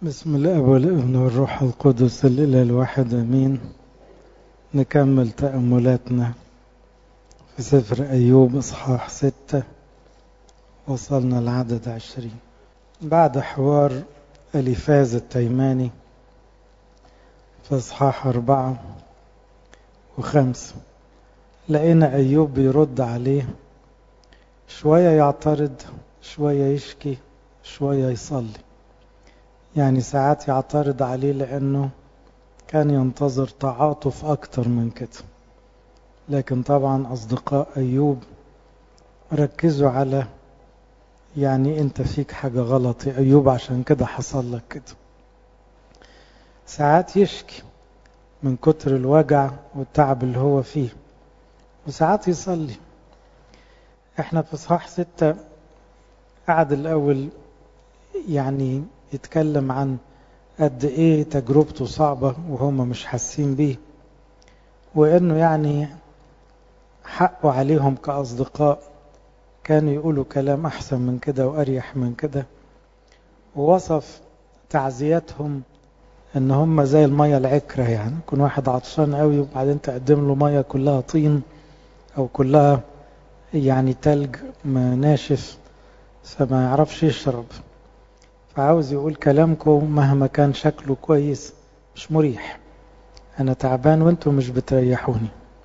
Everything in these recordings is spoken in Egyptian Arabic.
بسم الاب والابن والروح القدس الاله الواحد امين نكمل تاملاتنا في سفر ايوب اصحاح ستة وصلنا العدد عشرين بعد حوار اليفاز التيماني في اصحاح اربعة وخمسة لقينا ايوب بيرد عليه شوية يعترض شوية يشكي شوية يصلي يعني ساعات يعترض عليه لأنه كان ينتظر تعاطف أكتر من كده لكن طبعا أصدقاء أيوب ركزوا على يعني أنت فيك حاجة غلط يا أيوب عشان كده حصل لك كده ساعات يشكي من كتر الوجع والتعب اللي هو فيه وساعات يصلي احنا في صحاح ستة قعد الأول يعني يتكلم عن قد ايه تجربته صعبة وهم مش حاسين بيه وانه يعني حقه عليهم كأصدقاء كانوا يقولوا كلام احسن من كده واريح من كده ووصف تعزيتهم ان هم زي المية العكرة يعني يكون واحد عطشان قوي وبعدين تقدم له مية كلها طين او كلها يعني تلج ناشف فما يعرفش يشرب فعاوز يقول كلامكم مهما كان شكله كويس مش مريح انا تعبان وانتم مش بتريحوني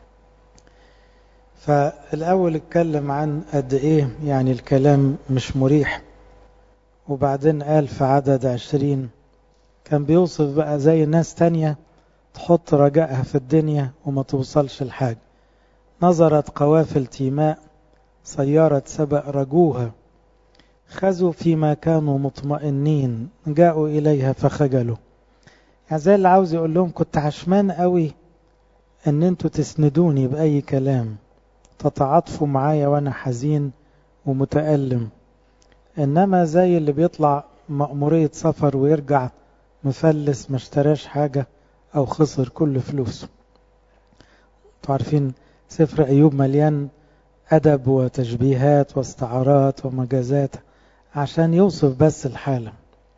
فالاول اتكلم عن قد ايه يعني الكلام مش مريح وبعدين قال في عدد عشرين كان بيوصف بقى زي ناس تانية تحط رجائها في الدنيا وما توصلش لحاجة نظرت قوافل تيماء سيارة سبأ رجوها خذوا فيما كانوا مطمئنين جاءوا إليها فخجلوا يعني زي اللي عاوز يقول لهم كنت عشمان قوي ان انتوا تسندوني بأي كلام تتعاطفوا معايا وانا حزين ومتألم انما زي اللي بيطلع مأمورية سفر ويرجع مفلس ما اشتراش حاجة او خسر كل فلوسه انتوا عارفين سفر ايوب مليان أدب وتشبيهات واستعارات ومجازات عشان يوصف بس الحالة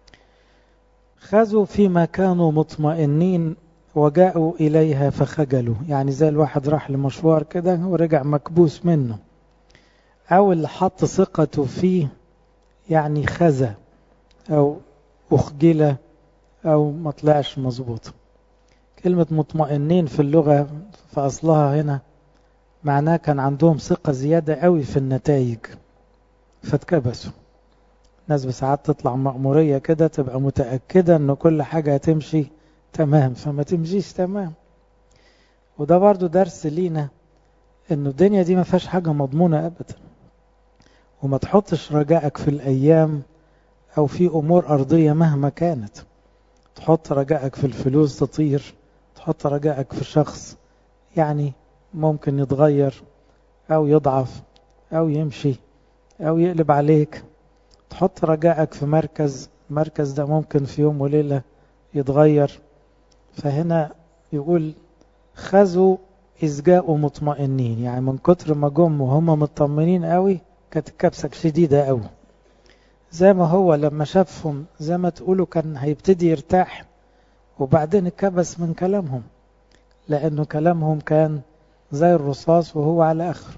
خذوا فيما كانوا مطمئنين وجاءوا إليها فخجلوا يعني زي الواحد راح لمشوار كده ورجع مكبوس منه أو اللي حط ثقته فيه يعني خزى أو أخجل أو ما طلعش مظبوط كلمة مطمئنين في اللغة في أصلها هنا معناه كان عندهم ثقة زيادة قوي في النتائج فاتكبسوا ناس بساعات تطلع مأمورية كده تبقى متأكدة ان كل حاجة هتمشي تمام فما تمشيش تمام وده برضو درس لينا انه الدنيا دي ما فيهاش حاجة مضمونة ابدا وما تحطش رجائك في الايام او في امور ارضية مهما كانت تحط رجائك في الفلوس تطير تحط رجائك في شخص يعني ممكن يتغير او يضعف او يمشي او يقلب عليك تحط رجائك في مركز المركز ده ممكن في يوم وليلة يتغير فهنا يقول خذوا إذ جاءوا مطمئنين يعني من كتر ما جم وهم مطمنين قوي كانت الكبسة شديدة قوي زي ما هو لما شافهم زي ما تقولوا كان هيبتدي يرتاح وبعدين اتكبس من كلامهم لأنه كلامهم كان زي الرصاص وهو على آخر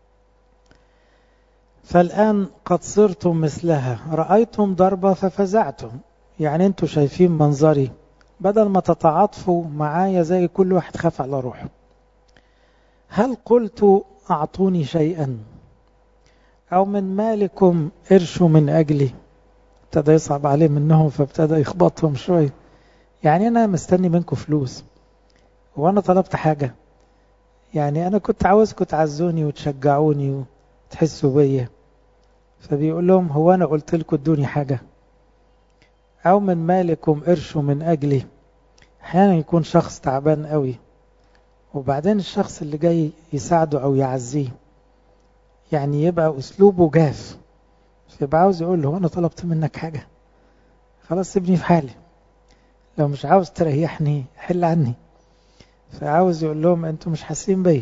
فالآن قد صرتم مثلها رأيتم ضربة ففزعتم يعني انتوا شايفين منظري بدل ما تتعاطفوا معايا زي كل واحد خاف على روحه هل قلت أعطوني شيئا أو من مالكم ارشوا من أجلي ابتدى يصعب عليه منهم فابتدى يخبطهم شوية يعني أنا مستني منكم فلوس وأنا طلبت حاجة يعني أنا كنت عاوزكم تعزوني وتشجعوني وتحسوا بيا فبيقول لهم هو أنا قلت لكم ادوني حاجة أو من مالكم قرشوا من أجلي أحيانا يكون شخص تعبان قوي وبعدين الشخص اللي جاي يساعده أو يعزيه يعني يبقى أسلوبه جاف فيبقى عاوز يقول له أنا طلبت منك حاجة خلاص سيبني في حالي لو مش عاوز تريحني حل عني فعاوز يقول لهم انتوا مش حاسين بيا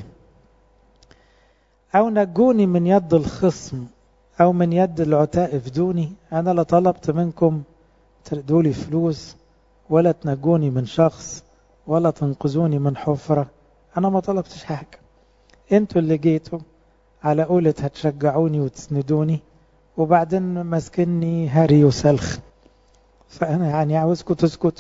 او نجوني من يد الخصم او من يد العتاء افدوني انا لا طلبت منكم تردولي فلوس ولا تنجوني من شخص ولا تنقذوني من حفرة أنا ما طلبتش حاجة انتوا اللي جيتوا على قولة هتشجعوني وتسندوني وبعدين ماسكني هري وسلخ فأنا يعني عاوزكم تسكتوا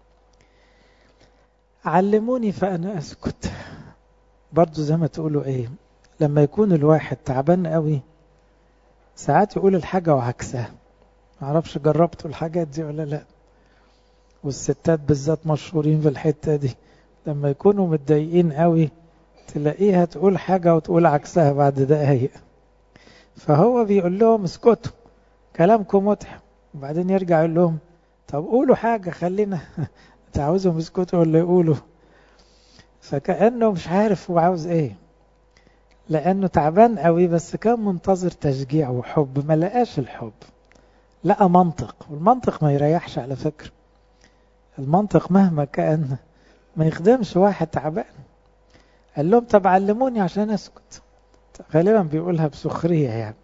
علموني فأنا أسكت برضو زي ما تقولوا إيه لما يكون الواحد تعبان قوي ساعات يقول الحاجة وعكسها معرفش جربتوا الحاجات دي ولا لا والستات بالذات مشهورين في الحتة دي لما يكونوا متضايقين قوي تلاقيها تقول حاجة وتقول عكسها بعد دقايق فهو بيقول لهم اسكتوا كلامكم متعب وبعدين يرجع يقول لهم طب قولوا حاجة خلينا انت عاوزهم يسكتوا ولا يقولوا فكأنه مش عارف هو عاوز ايه لأنه تعبان قوي بس كان منتظر تشجيع وحب ما لقاش الحب لقى منطق والمنطق ما يريحش على فكرة المنطق مهما كان ما يخدمش واحد تعبان قال لهم طب علموني عشان اسكت غالبا بيقولها بسخرية يعني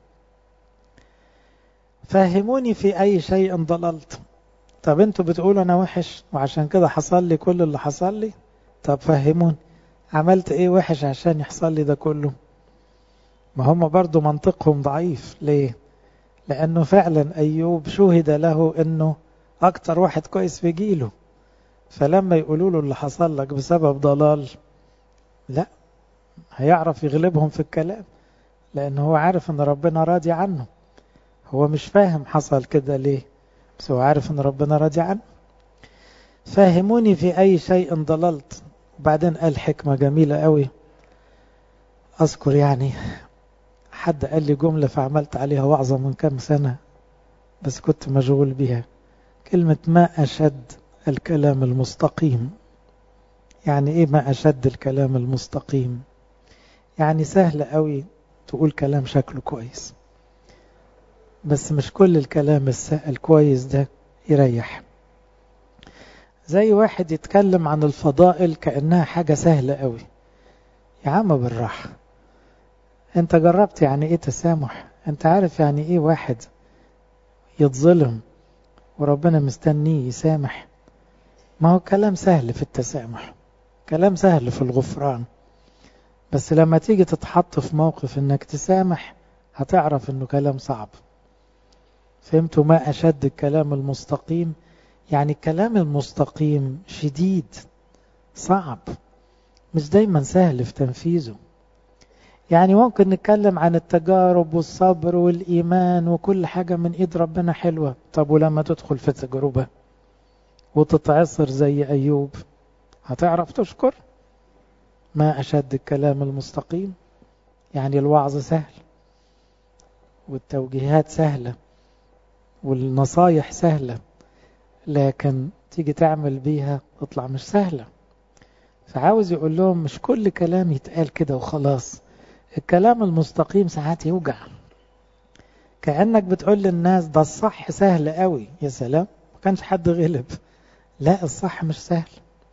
فهموني في أي شيء ضللت طب انتوا بتقولوا أنا وحش وعشان كده حصل لي كل اللي حصل لي طب فهموني عملت ايه وحش عشان يحصل لي ده كله ما هم برضو منطقهم ضعيف ليه لأنه فعلا أيوب شهد له أنه أكتر واحد كويس في جيله فلما يقولوا له اللي حصل لك بسبب ضلال لا هيعرف يغلبهم في الكلام لأنه هو عارف أن ربنا راضي عنه هو مش فاهم حصل كده ليه بس هو عارف أن ربنا راضي عنه فهموني في أي شيء ضللت وبعدين قال حكمة جميلة قوي أذكر يعني حد قال لي جملة فعملت عليها وعظة من كام سنة بس كنت مشغول بيها كلمة ما أشد الكلام المستقيم يعني إيه ما أشد الكلام المستقيم يعني سهل قوي تقول كلام شكله كويس بس مش كل الكلام الكويس ده يريح زي واحد يتكلم عن الفضائل كأنها حاجة سهلة قوي يا عم بالراحة انت جربت يعني ايه تسامح انت عارف يعني ايه واحد يتظلم وربنا مستنيه يسامح ما هو كلام سهل في التسامح كلام سهل في الغفران بس لما تيجي تتحط في موقف انك تسامح هتعرف انه كلام صعب فهمتوا ما اشد الكلام المستقيم يعني الكلام المستقيم شديد صعب مش دايما سهل في تنفيذه يعني ممكن نتكلم عن التجارب والصبر والإيمان وكل حاجة من إيد ربنا حلوة طب ولما تدخل في تجربة وتتعصر زي أيوب هتعرف تشكر ما أشد الكلام المستقيم يعني الوعظ سهل والتوجيهات سهلة والنصايح سهلة لكن تيجي تعمل بيها تطلع مش سهلة فعاوز يقول لهم مش كل كلام يتقال كده وخلاص الكلام المستقيم ساعات يوجع كأنك بتقول للناس ده الصح سهل قوي يا سلام ما كانش حد غلب لا الصح مش سهل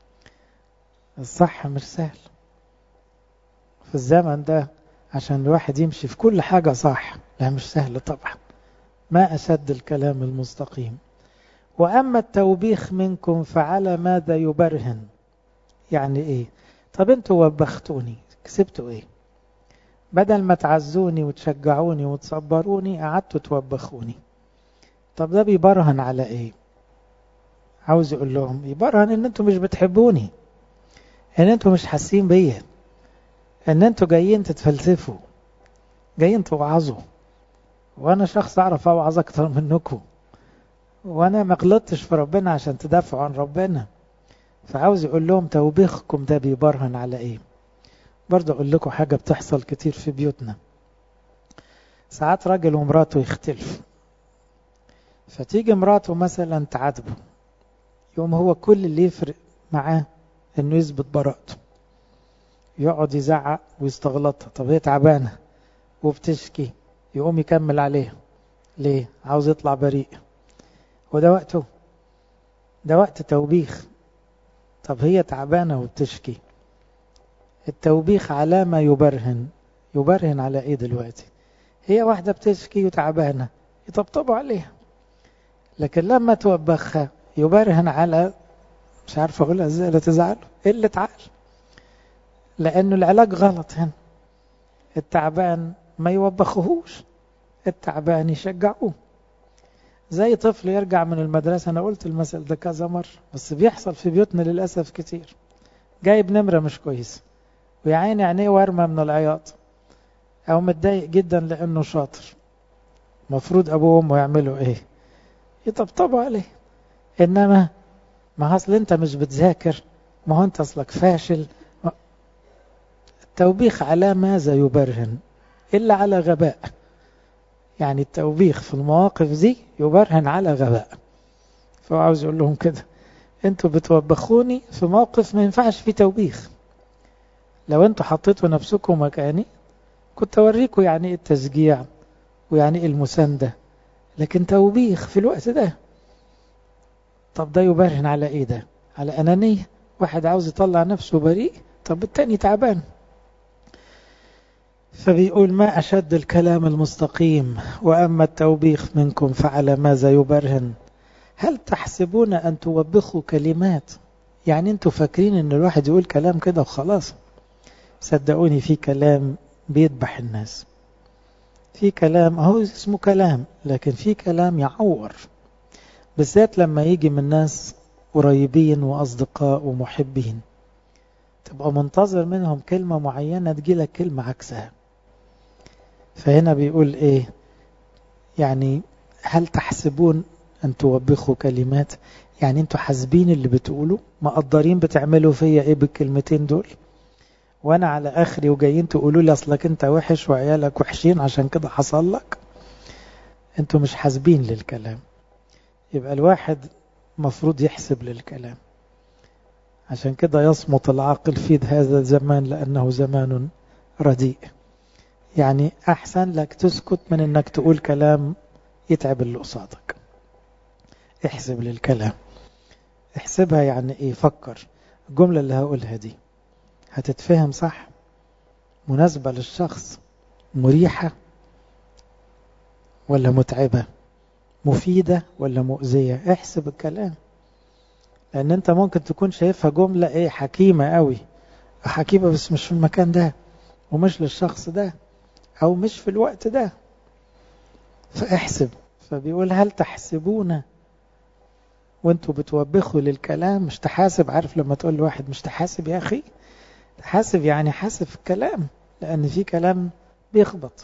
الصح مش سهل في الزمن ده عشان الواحد يمشي في كل حاجة صح لا مش سهل طبعا ما أشد الكلام المستقيم وأما التوبيخ منكم فعلى ماذا يبرهن يعني إيه طب انتوا وبختوني كسبتوا إيه بدل ما تعزوني وتشجعوني وتصبروني قعدتوا توبخوني طب ده بيبرهن على ايه عاوز يقول لهم يبرهن ان انتوا مش بتحبوني ان انتوا مش حاسين بيا ان انتوا جايين تتفلسفوا جايين توعظوا وانا شخص اعرف اوعظ اكتر منكم وانا ما غلطتش في ربنا عشان تدافعوا عن ربنا فعاوز يقول لهم توبيخكم ده بيبرهن على ايه برضه أقول لكم حاجة بتحصل كتير في بيوتنا ساعات راجل ومراته يختلفوا فتيجي مراته مثلا تعاتبه يقوم هو كل اللي يفرق معاه انه يثبت براءته يقعد يزعق ويستغلطها طب هي تعبانة وبتشكي يقوم يكمل عليها ليه عاوز يطلع بريء وده وقته ده وقت توبيخ طب هي تعبانة وبتشكي التوبيخ علامة يبرهن يبرهن على ايه دلوقتي هي واحدة بتشكي وتعبانة يطبطبوا عليها لكن لما توبخها يبرهن على مش عارف اقولها ازاي لا تزعلوا قلة عقل لانه العلاج غلط هنا التعبان ما يوبخهوش التعبان يشجعوه زي طفل يرجع من المدرسة أنا قلت المثل ده كذا مرة بس بيحصل في بيوتنا للأسف كتير جايب نمرة مش كويس ويا عيني عينيه وارمة من العياط أو متضايق جدا لأنه شاطر مفروض أبوه وأمه يعملوا إيه يطبطبوا عليه إنما ما أصل أنت مش بتذاكر ما هو أنت أصلك فاشل التوبيخ على ماذا يبرهن إلا على غباء يعني التوبيخ في المواقف دي يبرهن على غباء فهو عاوز يقول لهم كده انتوا بتوبخوني في موقف ما ينفعش فيه توبيخ لو انتوا حطيتوا نفسكم مكاني كنت اوريكم يعني ايه التشجيع ويعني ايه المساندة لكن توبيخ في الوقت ده طب ده يبرهن على ايه ده على انانية واحد عاوز يطلع نفسه بريء طب التاني تعبان فبيقول ما أشد الكلام المستقيم وأما التوبيخ منكم فعلى ماذا يبرهن هل تحسبون أن توبخوا كلمات يعني أنتوا فاكرين أن الواحد يقول كلام كده وخلاص صدقوني في كلام بيذبح الناس في كلام هو اسمه كلام لكن في كلام يعور بالذات لما يجي من ناس قريبين وأصدقاء ومحبين تبقى منتظر منهم كلمة معينة تجيلك كلمة عكسها فهنا بيقول ايه يعني هل تحسبون ان توبخوا كلمات يعني انتوا حاسبين اللي بتقولوا مقدرين بتعملوا فيا ايه بالكلمتين دول وانا على اخري وجايين تقولوا لي اصلك انت وحش وعيالك وحشين عشان كده حصل لك انتوا مش حاسبين للكلام يبقى الواحد مفروض يحسب للكلام عشان كده يصمت العاقل في هذا الزمان لأنه زمان رديء يعني أحسن لك تسكت من أنك تقول كلام يتعب اللي قصادك احسب للكلام احسبها يعني ايه فكر الجملة اللي هقولها دي هتتفهم صح مناسبة للشخص مريحة ولا متعبة مفيدة ولا مؤذية احسب الكلام لان انت ممكن تكون شايفها جملة ايه حكيمة قوي حكيمة بس مش في المكان ده ومش للشخص ده او مش في الوقت ده فاحسب فبيقول هل تحسبون وانتوا بتوبخوا للكلام مش تحاسب عارف لما تقول لواحد مش تحاسب يا اخي تحاسب يعني حاسب في الكلام لان في كلام بيخبط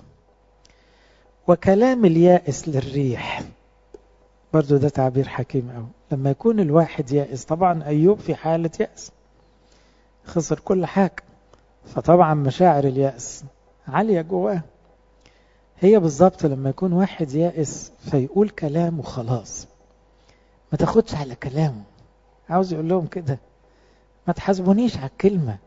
وكلام اليائس للريح برضو ده تعبير حكيم قوي لما يكون الواحد يائس طبعا أيوب في حالة يأس خسر كل حاجة فطبعا مشاعر اليأس عالية جواه هي بالظبط لما يكون واحد يائس فيقول كلام وخلاص ما تاخدش على كلامه عاوز يقول لهم كده ما تحاسبونيش على الكلمة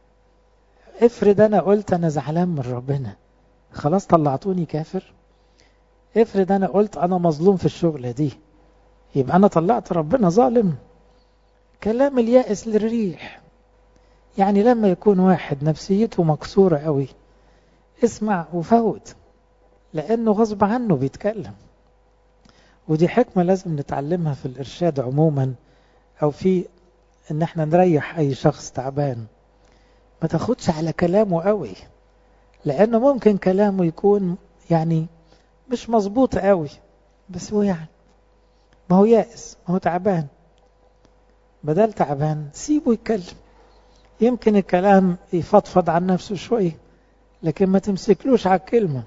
افرض انا قلت انا زعلان من ربنا خلاص طلعتوني كافر افرض انا قلت انا مظلوم في الشغلة دي يبقى انا طلعت ربنا ظالم كلام اليائس للريح يعني لما يكون واحد نفسيته مكسورة قوي اسمع وفوت لانه غصب عنه بيتكلم ودي حكمة لازم نتعلمها في الارشاد عموما او في ان احنا نريح اي شخص تعبان ما تاخدش على كلامه قوي لانه ممكن كلامه يكون يعني مش مظبوط قوي بس هو يعني ما هو يائس ما هو تعبان بدل تعبان سيبه يتكلم يمكن الكلام يفضفض عن نفسه شوية لكن ما تمسكلوش على الكلمة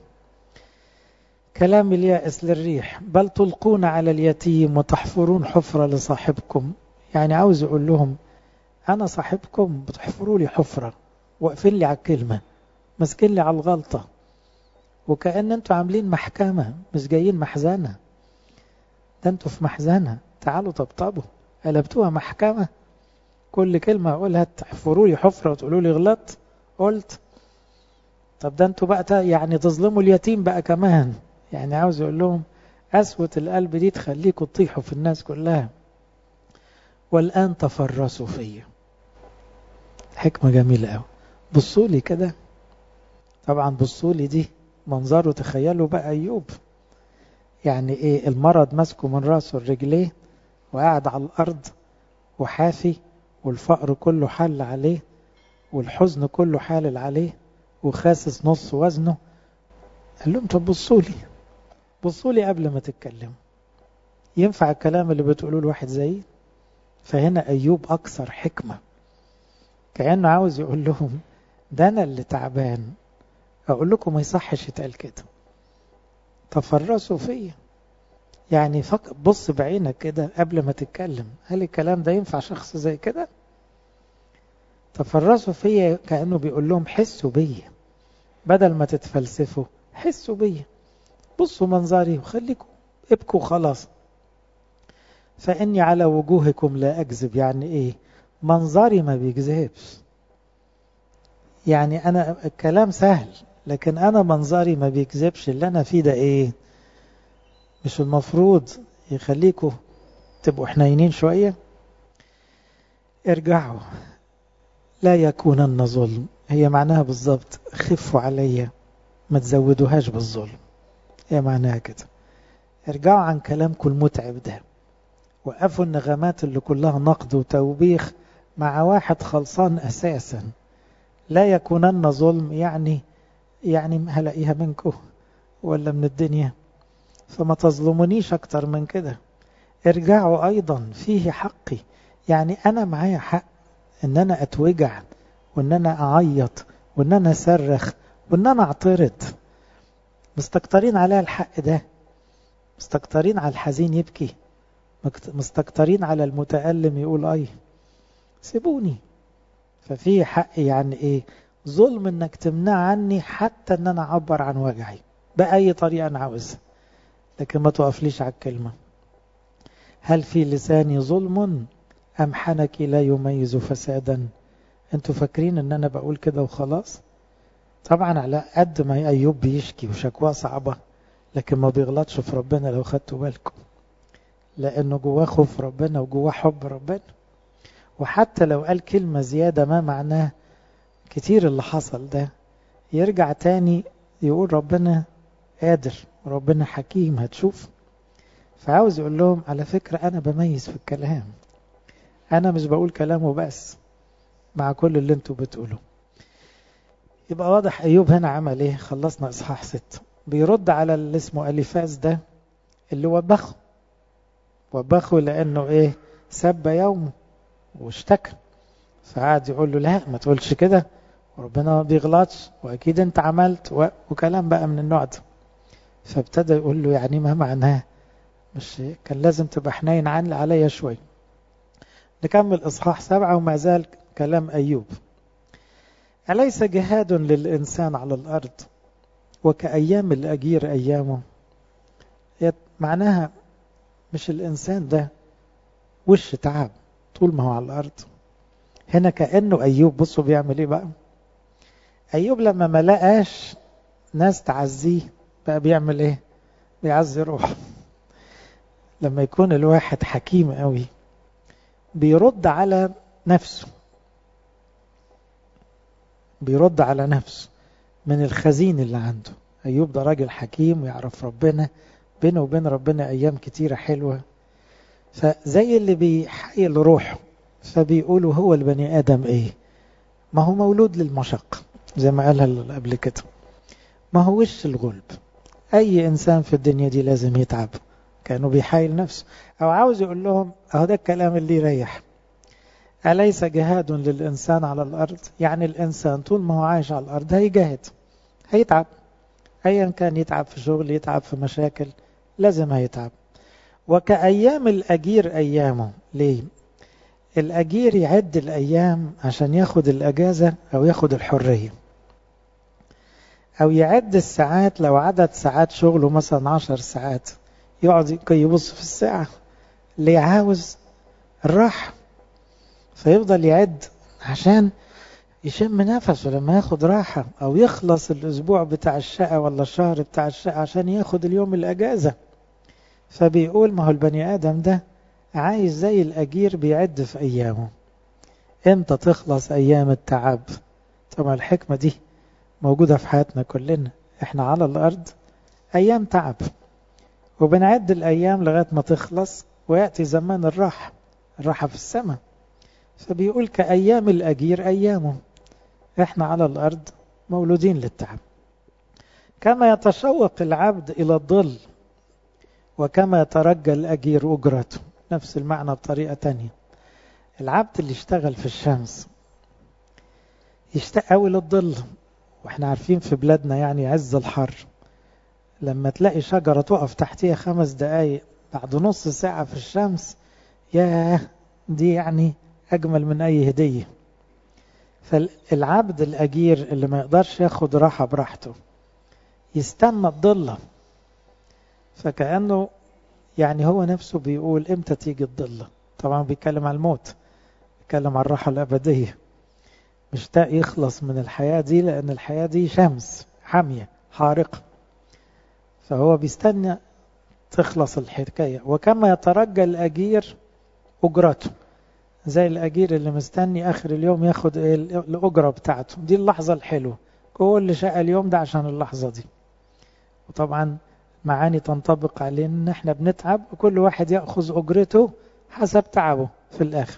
كلام اليائس للريح بل تلقون على اليتيم وتحفرون حفرة لصاحبكم يعني عاوز يقول لهم أنا صاحبكم بتحفروا لي حفرة واقفين لي على الكلمة ماسكين لي على الغلطة وكأن انتوا عاملين محكمة مش جايين محزنة ده انتوا في محزنة تعالوا طبطبوا قلبتوها محكمة كل كلمة أقولها تحفروا لي حفرة وتقولوا لي غلط قلت طب ده انتوا بقى يعني تظلموا اليتيم بقى كمان يعني عاوز يقول لهم قسوة القلب دي تخليكم تطيحوا في الناس كلها والآن تفرسوا فيا حكمة جميلة قوي بصوا لي كده طبعا بصوا لي دي منظره تخيلوا بقى أيوب يعني ايه المرض ماسكه من راسه لرجليه وقاعد على الارض وحافي والفقر كله حل عليه والحزن كله حالل عليه وخاسس نص وزنه قال لهم طب بصوا لي بصوا لي قبل ما تتكلموا ينفع الكلام اللي بتقولوه لواحد زيي فهنا ايوب اكثر حكمه كانه عاوز يقول لهم ده انا اللي تعبان اقول لكم ما يصحش يتقال كده تفرسوا فيا يعني فك بص بعينك كده قبل ما تتكلم هل الكلام ده ينفع شخص زي كده تفرسوا فيا كأنه بيقول لهم حسوا بيا بدل ما تتفلسفوا حسوا بيا بصوا منظري وخليكم ابكوا خلاص فإني على وجوهكم لا أكذب يعني إيه منظري ما بيكذبش يعني أنا الكلام سهل لكن أنا منظري ما بيكذبش اللي أنا فيه ده إيه مش المفروض يخليكم تبقوا حنينين شوية ارجعوا لا يكونن ظلم هي معناها بالظبط خفوا عليا ما تزودوهاش بالظلم هي معناها كده ارجعوا عن كلامكم المتعب ده وقفوا النغمات اللي كلها نقد وتوبيخ مع واحد خلصان أساسا لا يكونن ظلم يعني يعني هلاقيها منكم ولا من الدنيا فما تظلمونيش أكتر من كده ارجعوا أيضا فيه حقي يعني أنا معايا حق إن أنا أتوجع وإن أنا أعيط وإن أنا أصرخ وإن أنا أعترض مستكترين عليها الحق ده مستكترين على الحزين يبكي مستكترين على المتألم يقول أي سيبوني ففي حق يعني إيه ظلم إنك تمنع عني حتى إن أنا أعبر عن وجعي بأي طريقة أنا عاوزها لكن ما توقفليش على الكلمة هل في لساني ظلم أم حنك لا يميز فسادا انتوا فاكرين ان انا بقول كده وخلاص طبعا على قد ما ايوب بيشكي وشكواه صعبة لكن ما بيغلطش في ربنا لو خدتوا بالكم لانه جواه خوف ربنا وجواه حب ربنا وحتى لو قال كلمة زيادة ما معناه كتير اللي حصل ده يرجع تاني يقول ربنا قادر وربنا حكيم هتشوف فعاوز يقول لهم على فكرة أنا بميز في الكلام أنا مش بقول كلامه بس مع كل اللي انتوا بتقولوه يبقى واضح أيوب هنا عمل ايه خلصنا إصحاح ست بيرد على اللي اسمه أليفاز ده اللي وبخه وبخه لأنه ايه سب يومه واشتكى فقعد يقول له لا ما تقولش كده وربنا ما بيغلطش واكيد انت عملت و... وكلام بقى من النوع ده فابتدى يقول له يعني ما معناه مش كان لازم تبقى حنين عن عليا شوي نكمل إصحاح سبعة وما زال كلام أيوب أليس جهاد للإنسان على الأرض وكأيام الأجير أيامه معناها مش الإنسان ده وش تعب طول ما هو على الأرض هنا كأنه أيوب بصوا بيعمل إيه بقى أيوب لما ما لقاش ناس تعزيه بقى بيعمل إيه بيعزي روحه لما يكون الواحد حكيم قوي بيرد على نفسه بيرد على نفسه من الخزين اللي عنده أيوب ده راجل حكيم ويعرف ربنا بينه وبين ربنا أيام كتيرة حلوة فزي اللي بيحيل روحه فبيقولوا هو البني آدم إيه ما هو مولود للمشقة زي ما قالها قبل كده ما هو وش الغلب أي إنسان في الدنيا دي لازم يتعب كانوا بيحايل نفسه أو عاوز يقول لهم أهو ده الكلام اللي يريح أليس جهاد للإنسان على الأرض يعني الإنسان طول ما هو عايش على الأرض هيجاهد هيتعب أيا كان يتعب في شغل يتعب في مشاكل لازم هيتعب وكأيام الأجير أيامه ليه الأجير يعد الأيام عشان ياخد الأجازة أو ياخد الحرية أو يعد الساعات لو عدد ساعات شغله مثلا عشر ساعات يقعد يبص في الساعة اللي عاوز الراحة فيفضل يعد عشان يشم نفسه لما ياخد راحة أو يخلص الأسبوع بتاع الشقة ولا الشهر بتاع الشقة عشان ياخد اليوم الأجازة فبيقول ما هو البني آدم ده عايز زي الأجير بيعد في أيامه امتى تخلص أيام التعب طبعا الحكمة دي موجودة في حياتنا كلنا احنا على الأرض أيام تعب وبنعد الأيام لغاية ما تخلص ويأتي زمان الراحة الراحة في السماء فبيقول كأيام الأجير أيامه احنا على الأرض مولودين للتعب كما يتشوق العبد إلى الظل وكما يترجى الأجير أجرته نفس المعنى بطريقة تانية العبد اللي اشتغل في الشمس يشتاق قوي للظل واحنا عارفين في بلادنا يعني عز الحر لما تلاقي شجرة تقف تحتيها خمس دقايق بعد نص ساعة في الشمس ياه دي يعني أجمل من أي هدية فالعبد الأجير اللي ما يقدرش ياخد راحة براحته يستنى الضلة فكأنه يعني هو نفسه بيقول امتى تيجي الضلة طبعا بيتكلم عن الموت بيتكلم عن الراحة الأبدية مشتاق يخلص من الحياة دي لأن الحياة دي شمس حامية حارقة فهو بيستنى تخلص الحكاية وكما يترجى الأجير أجرته زي الأجير اللي مستني آخر اليوم ياخد الأجرة بتاعته دي اللحظة الحلوة كل شقى اليوم ده عشان اللحظة دي وطبعا معاني تنطبق علينا ان احنا بنتعب وكل واحد يأخذ أجرته حسب تعبه في الآخر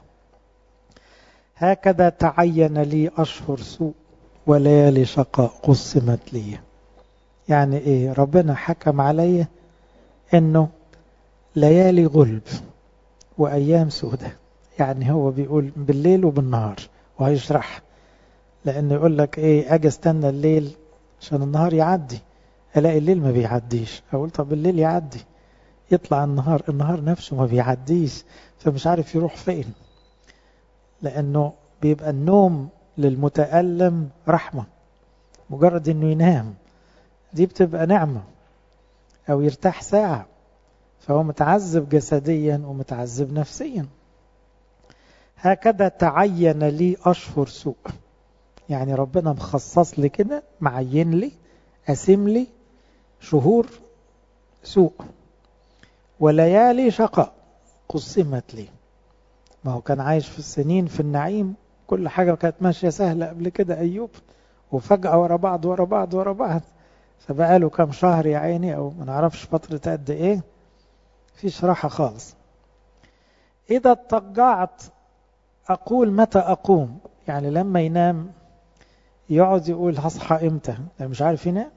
هكذا تعين لي أشهر سوء وليالي شقاء قسمت لي يعني ايه ربنا حكم علي انه ليالي غلب وايام سودة يعني هو بيقول بالليل وبالنهار وهيشرح لانه يقول لك ايه اجي استنى الليل عشان النهار يعدي الاقي الليل ما بيعديش اقول طب الليل يعدي يطلع النهار النهار نفسه ما بيعديش فمش عارف يروح فين لانه بيبقى النوم للمتألم رحمة مجرد انه ينام دي بتبقى نعمة او يرتاح ساعة فهو متعذب جسديا ومتعذب نفسيا هكذا تعين لي أشهر سوء يعني ربنا مخصص لي كده معين لي قاسم لي شهور سوء وليالي شقاء قسمت لي ما هو كان عايش في السنين في النعيم كل حاجة كانت ماشية سهلة قبل كده أيوب وفجأة ورا بعض ورا بعض ورا بعض فبقى له كام شهر يا عيني أو ما نعرفش فترة قد إيه فيش راحة خالص إذا اضطجعت أقول متى أقوم يعني لما ينام يقعد يقول هصحى إمتى يعني مش عارف ينام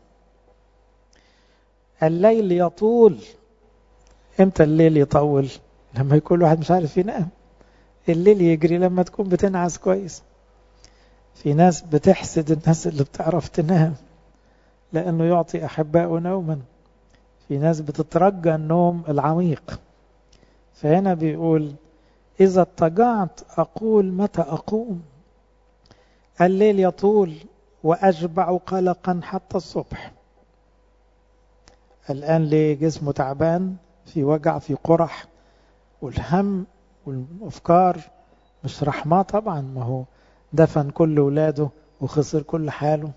الليل يطول إمتى الليل يطول لما يكون واحد مش عارف ينام الليل يجري لما تكون بتنعس كويس في ناس بتحسد الناس اللي بتعرف تنام لأنه يعطي أحباء نوما في ناس بتترجى النوم العميق فهنا بيقول إذا اضطجعت أقول متى أقوم الليل يطول وأجبع قلقا حتى الصبح الآن ليه جسمه تعبان في وجع في قرح والهم والأفكار مش رحمة طبعا ما هو دفن كل ولاده وخسر كل حاله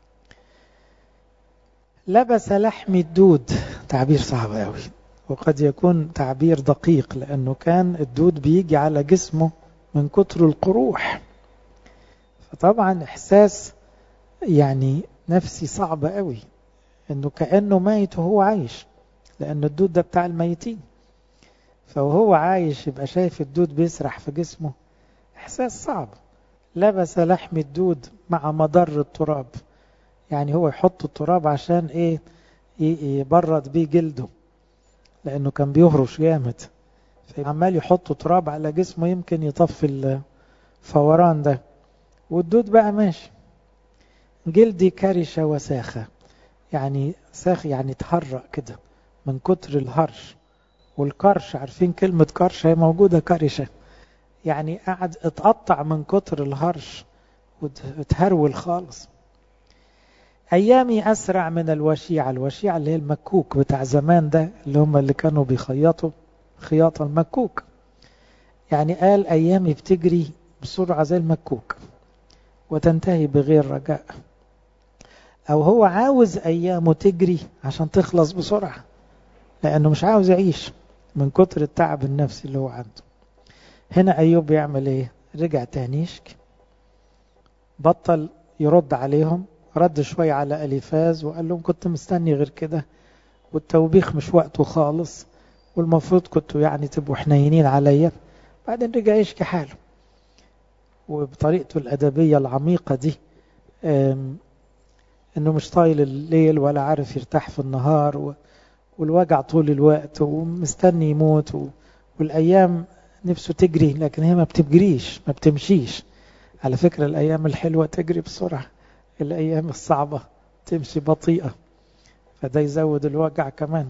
لبس لحم الدود تعبير صعب قوي وقد يكون تعبير دقيق لأنه كان الدود بيجي على جسمه من كتر القروح فطبعا إحساس يعني نفسي صعب قوي إنه كأنه ميت وهو عايش لأن الدود ده بتاع الميتين فوهو عايش يبقى شايف الدود بيسرح في جسمه إحساس صعب لبس لحم الدود مع مضر التراب يعني هو يحط التراب عشان ايه يبرد بيه جلده لانه كان بيهرش جامد فعمال يحط تراب على جسمه يمكن يطفي الفوران ده والدود بقى ماشي جلدي كرشة وساخة يعني ساخ يعني اتحرق كده من كتر الهرش والكرش عارفين كلمة كرش هي موجودة كرشة يعني قعد اتقطع من كتر الهرش وتهرول خالص أيامي أسرع من الوشيعة الوشيعة اللي هي المكوك بتاع زمان ده اللي هم اللي كانوا بيخيطوا خياطة المكوك يعني قال أيامي بتجري بسرعة زي المكوك وتنتهي بغير رجاء أو هو عاوز أيامه تجري عشان تخلص بسرعة لأنه مش عاوز يعيش من كتر التعب النفسي اللي هو عنده هنا أيوب يعمل إيه رجع تاني يشكي بطل يرد عليهم رد شوية على أليفاز وقال لهم كنت مستني غير كده والتوبيخ مش وقته خالص والمفروض كنتوا يعني تبقوا حنينين عليا بعدين رجع يشكي حاله وبطريقته الأدبية العميقة دي انه مش طايل الليل ولا عارف يرتاح في النهار و... والوجع طول الوقت ومستني يموت و... والايام نفسه تجري لكن هي ما بتجريش ما بتمشيش على فكرة الايام الحلوة تجري بسرعة الايام الصعبة تمشي بطيئة فده يزود الوجع كمان